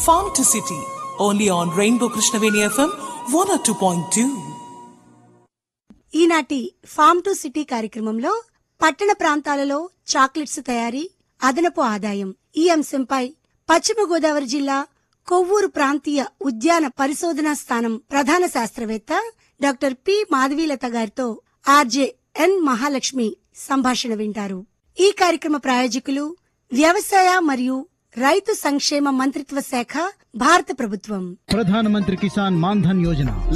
Farm to City, only on Rainbow Krishnaveni FM 102.2. ఈనాటి form to city కార్యక్రమంలో పట్టణ ప్రాంతాలలో చాక్లెట్స్ తయారీ అదనపు ఆదాయం ఈ అంశంపై పశ్చిమ గోదావరి జిల్లా కొవ్వూరు ప్రాంతీయ ఉద్యాన పరిశోధనా స్థానం ప్రధాన శాస్త్రవేత్త డాక్టర్ పి మాధవీలత గారితో ఆర్జే ఎన్ మహాలక్ష్మి సంభాషణ వింటారు ఈ కార్యక్రమ ప్రాయోజకులు వ్యవసాయ మరియు రైతు సంక్షేమ మంత్రిత్వ శాఖ భారత ప్రభుత్వం ప్రధానమంత్రి కిసాన్ మాన్ధన్ యోజన